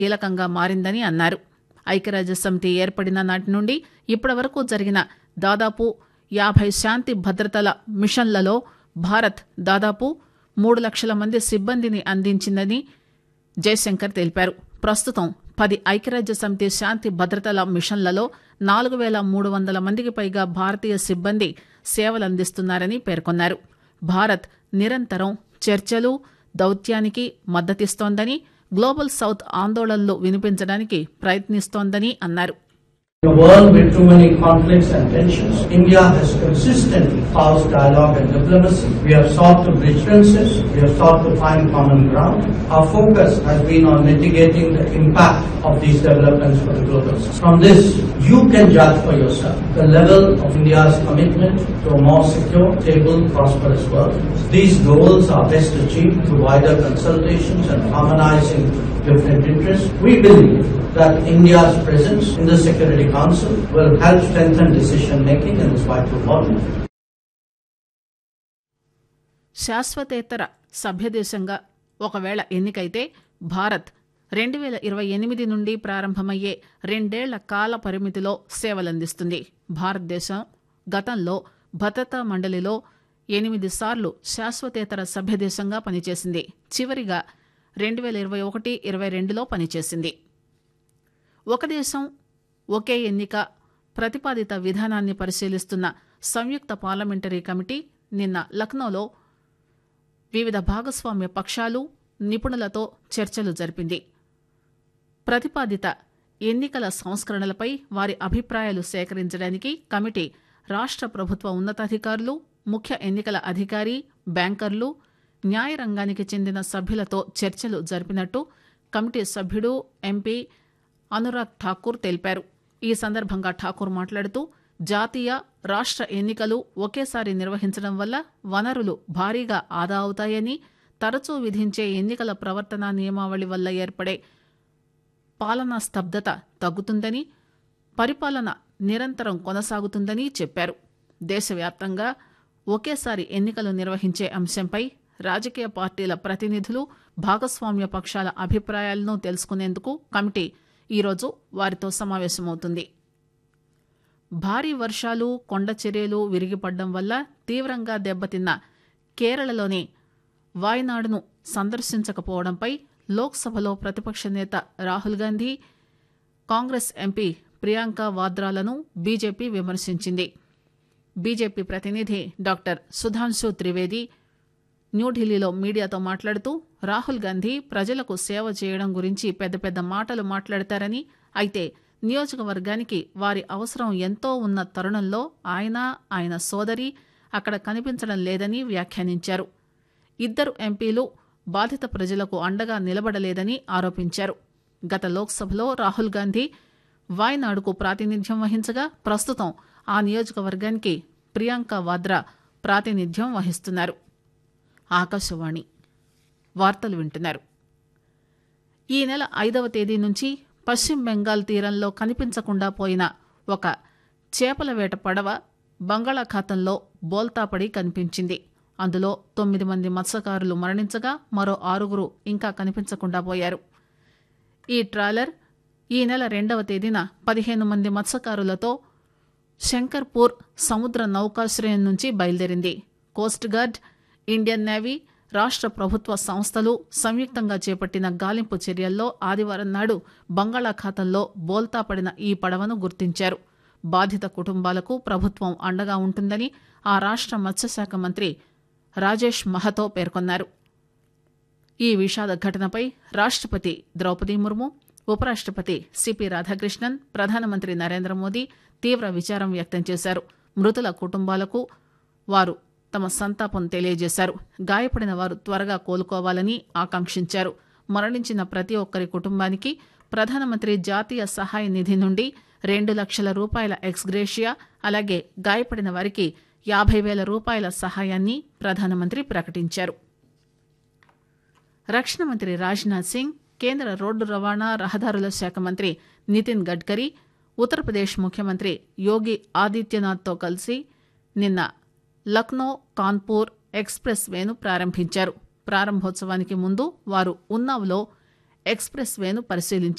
కీలకంగా మారిందని అన్నారు ఐక్యరాజ్య సమితి ఏర్పడిన నాటి నుండి ఇప్పటి వరకు జరిగిన దాదాపు యాభై శాంతి భద్రతల మిషన్లలో భారత్ దాదాపు మూడు లక్షల మంది సిబ్బందిని అందించిందని జయశంకర్ తెలిపారు ప్రస్తుతం పది ఐక్యరాజ్య సమితి శాంతి భద్రతల మిషన్లలో నాలుగు వేల మూడు వందల మందికి పైగా భారతీయ సిబ్బంది సేవలందిస్తున్నారని పేర్కొన్నారు భారత్ నిరంతరం చర్చలు దౌత్యానికి మద్దతిస్తోందని గ్లోబల్ సౌత్ ఆందోళనలు వినిపించడానికి ప్రయత్నిస్తోందని అన్నారు In a world with too many conflicts and tensions, India has consistently housed dialogue and diplomacy. We have sought to bridge differences. We have sought to find common ground. Our focus has been on mitigating the impact of these developments for the global south. From this, you can judge for yourself the level of India's commitment to a more secure, stable, prosperous world. These goals are best achieved through wider consultations and harmonizing different interests. We believe that India's presence in the Security Council will help strengthen decision making in this vital body. శాశ్వతేతర సభ్యదేశంగా ఒకవేళ ఎన్నికైతే భారత్ రెండు వేల ఇరవై ఎనిమిది నుండి ప్రారంభమయ్యే రెండేళ్ల కాల పరిమితిలో సేవలందిస్తుంది భారతదేశం గతంలో భద్రతా మండలిలో ఎనిమిది సార్లు శాశ్వతేతర సభ్యదేశంగా పనిచేసింది చివరిగా రెండు వేల ఇరవై ఒకటి ఇరవై రెండులో పనిచేసింది ఒక దేశం ఒకే ఎన్నిక ప్రతిపాదిత విధానాన్ని పరిశీలిస్తున్న సంయుక్త పార్లమెంటరీ కమిటీ నిన్న లక్నోలో వివిధ భాగస్వామ్య పక్షాలు నిపుణులతో చర్చలు జరిపింది ప్రతిపాదిత ఎన్నికల సంస్కరణలపై వారి అభిప్రాయాలు సేకరించడానికి కమిటీ రాష్ట్ర ప్రభుత్వ ఉన్నతాధికారులు ముఖ్య ఎన్నికల అధికారి బ్యాంకర్లు న్యాయ రంగానికి చెందిన సభ్యులతో చర్చలు జరిపినట్టు కమిటీ సభ్యుడు ఎంపీ అనురాగ్ ఠాకూర్ తెలిపారు ఈ సందర్భంగా ఠాకూర్ మాట్లాడుతూ జాతీయ రాష్ట్ర ఎన్నికలు ఒకేసారి నిర్వహించడం వల్ల వనరులు భారీగా ఆదా అవుతాయని తరచూ విధించే ఎన్నికల ప్రవర్తన నియమావళి వల్ల ఏర్పడే పాలనా స్తబ్దత తగ్గుతుందని పరిపాలన నిరంతరం కొనసాగుతుందని చెప్పారు దేశవ్యాప్తంగా ఒకేసారి ఎన్నికలు నిర్వహించే అంశంపై రాజకీయ పార్టీల ప్రతినిధులు భాగస్వామ్య పక్షాల అభిప్రాయాలను తెలుసుకునేందుకు కమిటీ ఈరోజు వారితో సమావేశమవుతుంది భారీ వర్షాలు కొండ చర్యలు విరిగిపడడం వల్ల తీవ్రంగా దెబ్బతిన్న కేరళలోని వాయనాడును సందర్శించకపోవడంపై లోక్సభలో ప్రతిపక్ష నేత రాహుల్ గాంధీ కాంగ్రెస్ ఎంపీ ప్రియాంక వాద్రాలను బీజేపీ విమర్శించింది బీజేపీ ప్రతినిధి డాక్టర్ సుధాంశు త్రివేది న్యూఢిల్లీలో మీడియాతో మాట్లాడుతూ రాహుల్ గాంధీ ప్రజలకు సేవ చేయడం గురించి పెద్ద పెద్ద మాటలు మాట్లాడతారని అయితే నియోజకవర్గానికి వారి అవసరం ఎంతో ఉన్న తరుణంలో ఆయన ఆయన సోదరి అక్కడ కనిపించడం లేదని వ్యాఖ్యానించారు ఇద్దరు ఎంపీలు బాధిత ప్రజలకు అండగా నిలబడలేదని ఆరోపించారు గత లోక్సభలో రాహుల్ గాంధీ వాయనాడుకు ప్రాతినిధ్యం వహించగా ప్రస్తుతం ఆ నియోజకవర్గానికి ప్రియాంక వాద్రా ప్రాతినిధ్యం వహిస్తున్నారు ఆకాశవాణి వార్తలు వింటున్నారు ఈ నెల ఐదవ తేదీ నుంచి పశ్చిమ బెంగాల్ తీరంలో కనిపించకుండా పోయిన ఒక చేపల వేట పడవ బంగాళాఖాతంలో బోల్తాపడి కనిపించింది అందులో తొమ్మిది మంది మత్స్యకారులు మరణించగా మరో ఆరుగురు ఇంకా కనిపించకుండా పోయారు ఈ ట్రాలర్ ఈ నెల రెండవ తేదీన పదిహేను మంది మత్స్యకారులతో శంకర్పూర్ సముద్ర నౌకాశ్రయం నుంచి బయలుదేరింది కోస్ట్ గార్డ్ ఇండియన్ నేవీ రాష్ట్ర ప్రభుత్వ సంస్థలు సంయుక్తంగా చేపట్టిన గాలింపు చర్యల్లో ఆదివారం నాడు బంగాళాఖాతంలో బోల్తా పడిన ఈ పడవను గుర్తించారు బాధిత కుటుంబాలకు ప్రభుత్వం అండగా ఉంటుందని ఆ రాష్ట్ర మత్స్యశాఖ మంత్రి రాజేష్ మహతో పేర్కొన్నారు ఈ విషాద ఘటనపై రాష్ట్రపతి ద్రౌపది ముర్ము ఉపరాష్ట్రపతి సిపి రాధాకృష్ణన్ ప్రధానమంత్రి నరేంద్ర మోదీ తీవ్ర విచారం వ్యక్తం చేశారు మృతుల కుటుంబాలకు వారు తమ సంతాపం తెలియజేశారు గాయపడిన వారు త్వరగా కోలుకోవాలని ఆకాంక్షించారు మరణించిన ప్రతి ఒక్కరి కుటుంబానికి ప్రధానమంత్రి జాతీయ సహాయ నిధి నుండి రెండు లక్షల రూపాయల ఎక్స్గ్రేషియా అలాగే గాయపడిన వారికి యాభై వేల రూపాయల సహాయాన్ని ప్రధానమంత్రి ప్రకటించారు రక్షణ మంత్రి రాజ్నాథ్ సింగ్ కేంద్ర రోడ్డు రవాణా రహదారుల శాఖ మంత్రి నితిన్ గడ్కరీ ఉత్తరప్రదేశ్ ముఖ్యమంత్రి యోగి ఆదిత్యనాథ్తో కలిసి నిన్న లక్నో కాన్పూర్ ఎక్స్ప్రెస్ వేను ప్రారంభించారు ప్రారంభోత్సవానికి ముందు వారు ఉన్నావ్లో ఎక్స్ప్రెస్ వేను పరిశీలించారు